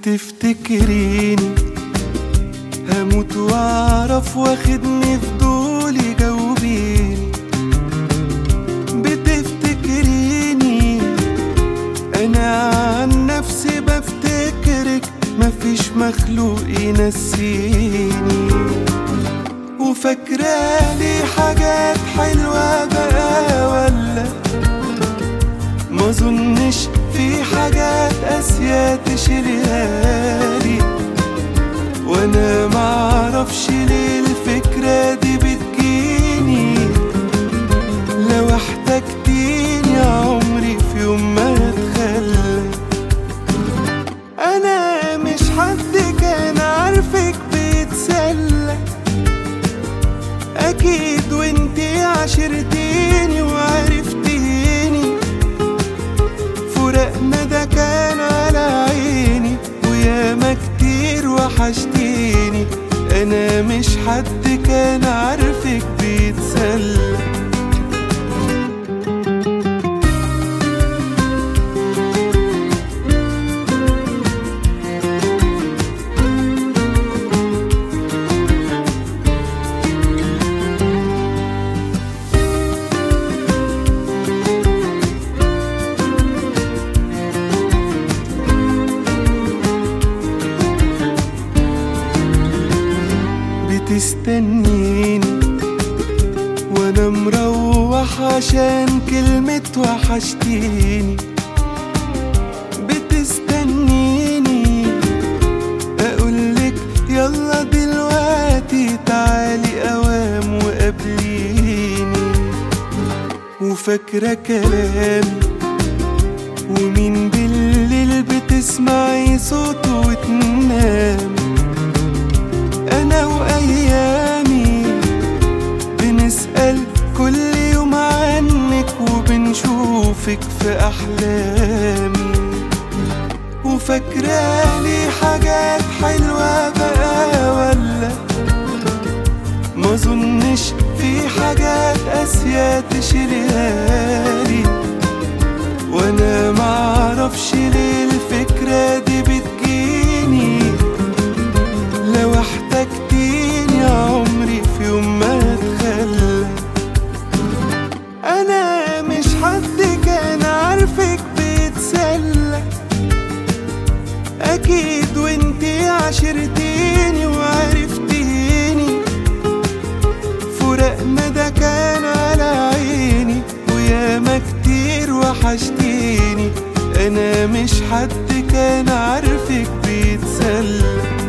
بتفتكريني هموت واعرف واخدني فضولي جاوبيني بتفتكريني انا عن نفسي بفتكرك مفيش مخلوق ينسيني وفاكرالي حاجات حلوة بقى ولا ما اظنش في حاجات قاسية تشيلها لي وانا معرفش ليه الفكرة دي بتجيني لو احتجتيني عمري في يوم ما اتخلى انا مش حد كان عارفك بيتسلى اكيد وانتي عشرتيني وعرفتيني فراقنا ده كان على عيني وياما كتير وحشتيني انا مش حد كان عارفك بيتسلى بتستنيني وانا مروح عشان كلمة وحشتيني بتستنيني اقولك يلا دلوقتي تعالي اوام وقابليني وفاكرة كلامي ومين بالليل بتسمعي صوته وتنامي انا وايامي بنسأل كل يوم عنك وبنشوفك في احلامي وفاكرالي حاجات حلوة بقى ولا ما اظنش في حاجات قاسية تشيلها لي وانا معرفش ليه الفكرة دي بتجيني لو احتجتيني عمري في يوم ما اتخلى انا مش حد كان عارفك بيتسلى اكيد وانتي عشرتيني وعرفتيني فراقنا ده كان على عيني وياما كتير وحشتيني انا مش حد كان عارفك بيتسلى